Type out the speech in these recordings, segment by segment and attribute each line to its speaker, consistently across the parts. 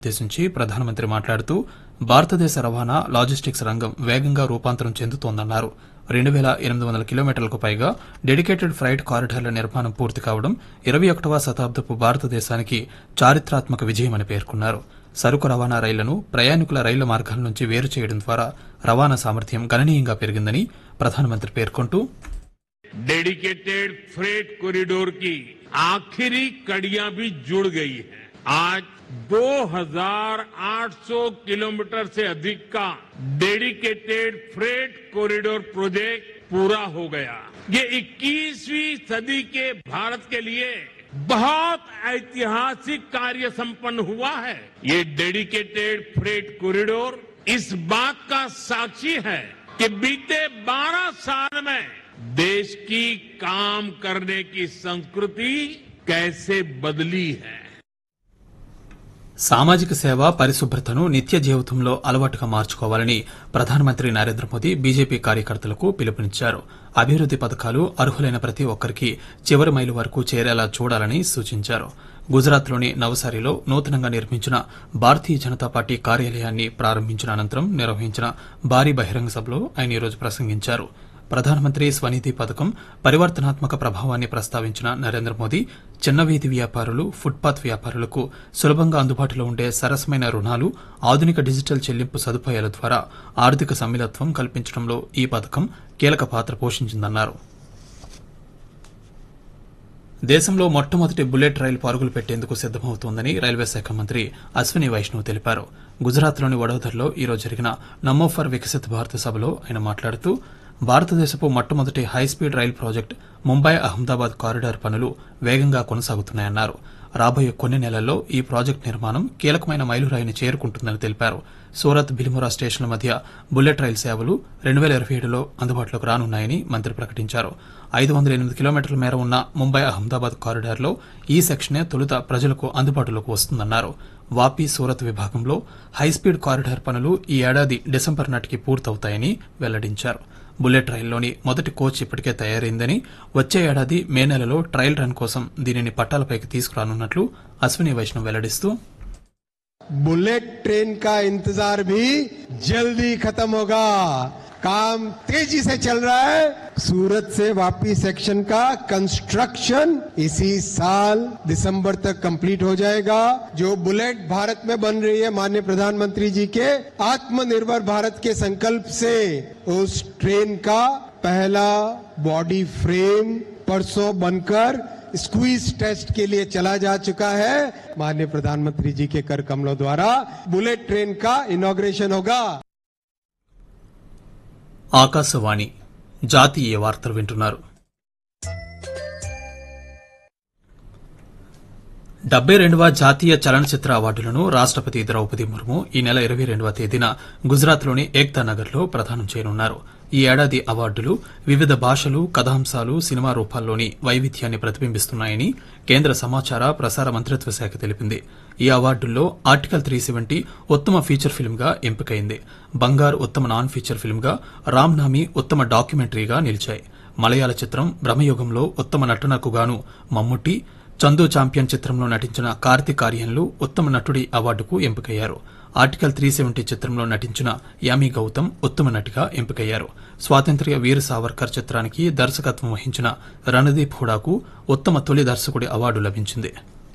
Speaker 1: ఉద్దేశించి ప్రధానమంత్రి మాట్లాడుతూ భారతదేశ రవాణా లాజిస్టిక్స్ రంగం వేగంగా రూపాంతరం చెందుతోందన్నారు రెండు వేల ఎనిమిది వందల కిలోమీటర్లకు పైగా డెడికేటెడ్ ఫ్రైట్ కారిడార్ల నిర్మాణం పూర్తి కావడం ఇరవై ఒకటవ శతాబ్దపు భారతదేశానికి చారిత్రాత్మక విజయమని పేర్కొన్నారు సరుకు రవాణా రైళ్లను ప్రయాణికుల రైళ్ల మార్గాల నుంచి వేరు చేయడం ద్వారా రవాణా సామర్థ్యం గణనీయంగా పెరిగిందని ప్రధానమంత్రి పేర్కొంటూ
Speaker 2: डेडिकेटेड फ्रेट कॉरिडोर की आखिरी कड़ियां भी जुड़ गई हैं आज 2,800 किलोमीटर से अधिक का डेडिकेटेड फ्रेट कॉरिडोर प्रोजेक्ट पूरा हो गया ये 21वीं सदी के भारत के लिए बहुत ऐतिहासिक कार्य संपन्न हुआ है ये डेडिकेटेड फ्रेट कॉरिडोर इस बात का साक्षी है कि बीते 12 साल में देश की काम करने की संस्कृति कैसे बदली है
Speaker 1: సామాజిక సేవ పరిశుభ్రతను నిత్య జీవితంలో అలవాటుగా మార్చుకోవాలని ప్రధానమంత్రి నరేంద్ర మోదీ బీజేపీ కార్యకర్తలకు పిలుపునిచ్చారు అభివృద్ది పథకాలు అర్హులైన ప్రతి ఒక్కరికి చివరి మైలు వరకు చేరేలా చూడాలని సూచించారు గుజరాత్లోని నవసారిలో నూతనంగా నిర్మించిన భారతీయ జనతా పార్టీ కార్యాలయాన్ని ప్రారంభించిన అనంతరం నిర్వహించిన భారీ బహిరంగ సభలో ఆయన ఈరోజు ప్రసంగించారు ప్రధానమంత్రి స్వనిధి పథకం పరివర్తనాత్మక ప్రభావాన్ని ప్రస్తావించిన నరేంద్ర మోదీ చిన్న వీధి వ్యాపారులు ఫుట్పాత్ వ్యాపారులకు సులభంగా అందుబాటులో ఉండే సరసమైన రుణాలు ఆధునిక డిజిటల్ చెల్లింపు సదుపాయాల ద్వారా ఆర్థిక సమ్మిళత్వం కల్పించడంలో ఈ పథకం కీలక పాత్ర పోషించిందన్నారు దేశంలో మొట్టమొదటి బుల్లెట్ రైలు పరుగులు పెట్టేందుకు సిద్దమవుతోందని రైల్వే శాఖ మంత్రి అశ్విని వైష్ణవ్ తెలిపారు గుజరాత్లోని వడోదరలో ఈరోజు జరిగిన నమో ఫర్ వికసిత్ భారత్ సభలో ఆయన మాట్లాడుతూ భారతదేశపు మొట్టమొదటి హైస్పీడ్ రైలు ప్రాజెక్టు ముంబై అహ్మదాబాద్ కారిడార్ పనులు వేగంగా కొనసాగుతున్నాయన్నారు రాబోయే కొన్ని నెలల్లో ఈ ప్రాజెక్టు నిర్మాణం కీలకమైన మైలురాయిని చేరుకుంటుందని తెలిపారు సూరత్ బిలిమొరా స్టేషన్ల మధ్య బుల్లెట్ రైలు సేవలు రెండు వేల ఇరవై ఏడులో అందుబాటులోకి రానున్నాయని మంత్రి ప్రకటించారు ఐదు వందల ఎనిమిది కిలోమీటర్ల మేర ఉన్న ముంబై అహ్మదాబాద్ కారిడార్లో ఈ సెక్షనే తొలుత ప్రజలకు అందుబాటులోకి వస్తుందన్నారు వాపి సూరత్ విభాగంలో హైస్పీడ్ కారిడార్ పనులు ఈ ఏడాది డిసెంబర్ నాటికి పూర్తవుతాయని వెల్లడించారు బుల్లెట్ రైల్లోని మొదటి కోచ్ ఇప్పటికే తయారైందని వచ్చే ఏడాది మే నెలలో ట్రయల్ రన్ కోసం దీనిని పట్టాలపైకి తీసుకురానున్నట్లు అశ్విని వైష్ణవ్ వెల్లడిస్తూ
Speaker 3: बुलेट ट्रेन का इंतजार भी जल्दी खत्म होगा काम तेजी से चल रहा है सूरत से वापी सेक्शन का कंस्ट्रक्शन इसी साल दिसंबर तक कंप्लीट हो जाएगा जो बुलेट भारत में बन रही है माननीय प्रधानमंत्री जी के आत्मनिर्भर भारत के संकल्प से उस ट्रेन का पहला बॉडी फ्रेम परसों बनकर स्क्वीज टेस्ट के लिए चला जा चुका है माननीय प्रधानमंत्री जी के कर कमलों द्वारा बुलेट ट्रेन का इनॉग्रेशन होगा
Speaker 1: ఆకాశవాణి జాతీయ వార్తలు వింటున్నారు డెబ్బై రెండవ జాతీయ చలనచిత్ర అవార్డులను రాష్టపతి ద్రౌపది ముర్ము ఈ నెల ఇరవై రెండవ తేదీన గుజరాత్లోని ఏక్తా నగర్లో ప్రదానం చేయనున్నారు ఈ ఏడాది అవార్డులు వివిధ భాషలు కథాంశాలు సినిమా రూపాల్లోని వైవిధ్యాన్ని ప్రతిబింబిస్తున్నాయని కేంద్ర సమాచార ప్రసార మంత్రిత్వ శాఖ తెలిపింది ఈ అవార్డుల్లో ఆర్టికల్ త్రీ సెవెంటీ ఉత్తమ ఫీచర్ ఫిల్మ్ గా ఎంపికైంది బంగార్ ఉత్తమ నాన్ ఫీచర్ ఫిల్మ్ గా రామ్నామి ఉత్తమ డాక్యుమెంటరీగా నిలిచాయి మలయాళ చిత్రం బ్రహ్మయుగంలో ఉత్తమ నటనకు గాను మమ్ముట్టి చందు చాంపియన్ చిత్రంలో నటించిన కార్తిక్ ఆర్యన్లు ఉత్తమ నటుడి అవార్డుకు ఎంపికయ్యారు ఆర్టికల్ త్రీ సెవెంటీ చిత్రంలో నటించిన యామి గౌతమ్ ఉత్తమ నటిగా ఎంపికయ్యారు స్వాతంత్ర్య వీర సావర్కర్ చిత్రానికి దర్శకత్వం వహించిన రణదీప్ హుడాకు ఉత్తమ తొలి దర్శకుడి అవార్డు లభించింది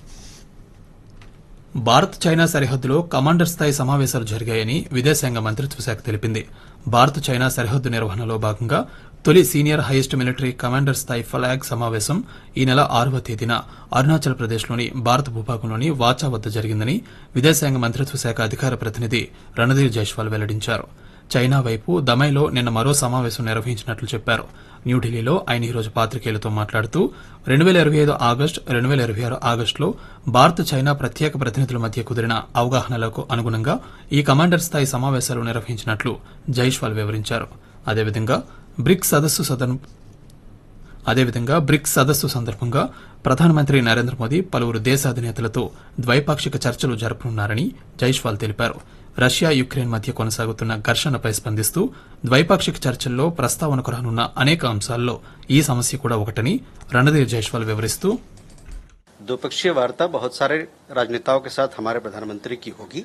Speaker 1: భారత్ చైనా సరిహద్దులో కమాండర్ స్థాయి సమావేశాలు జరిగాయని విదేశాంగ మంత్రిత్వ శాఖ తెలిపింది భారత్ చైనా సరిహద్దు నిర్వహణలో భాగంగా తొలి సీనియర్ హైయెస్ట్ మిలిటరీ కమాండర్ స్థాయి ఫ్లాగ్ సమావేశం ఈ నెల ఆరవ తేదీన అరుణాచల్ ప్రదేశ్లోని భారత భూభాగంలోని వాచా వద్ద జరిగిందని విదేశాంగ మంత్రిత్వ శాఖ అధికార ప్రతినిధి రణధీర్ జైస్వాల్ వెల్లడించారు చైనా వైపు దమైలో నిన్న మరో సమావేశం నిర్వహించినట్లు చెప్పారు న్యూఢిల్లీలో ఆయన ఈరోజు పాత్రికేయులతో మాట్లాడుతూ రెండు వేల ఇరవై ఐదు ఆగస్టు రెండు వేల ఇరవై ఆరు ఆగస్టులో భారత్ చైనా ప్రత్యేక ప్రతినిధుల మధ్య కుదిరిన అవగాహనలకు అనుగుణంగా ఈ కమాండర్ స్థాయి సమావేశాలు నిర్వహించినట్లు జైష్వాల్ వివరించారు అదేవిధంగా బ్రిక్స్ సదస్సు సదన్ అదేవిధంగా బ్రిక్స్ సదస్సు సందర్భంగా ప్రధానమంత్రి నరేంద్ర మోదీ పలువురు దేశ అధినేతలతో ద్వైపాక్షిక చర్చలు జరపనున్నారని జైష్వాల్ తెలిపారు రష్యా యుక్రెయిన్ మధ్య కొనసాగుతున్న ఘర్షణపై స్పందిస్తూ ద్వైపాక్షిక చర్చల్లో ప్రస్తావనకు రానున్న అనేక అంశాల్లో ఈ సమస్య కూడా ఒకటని రణధీర్ జైష్వాల్ వివరిస్తూ
Speaker 4: द्विपक्षीय वार्ता बहुत सारे राजनेताओं के साथ हमारे प्रधानमंत्री की होगी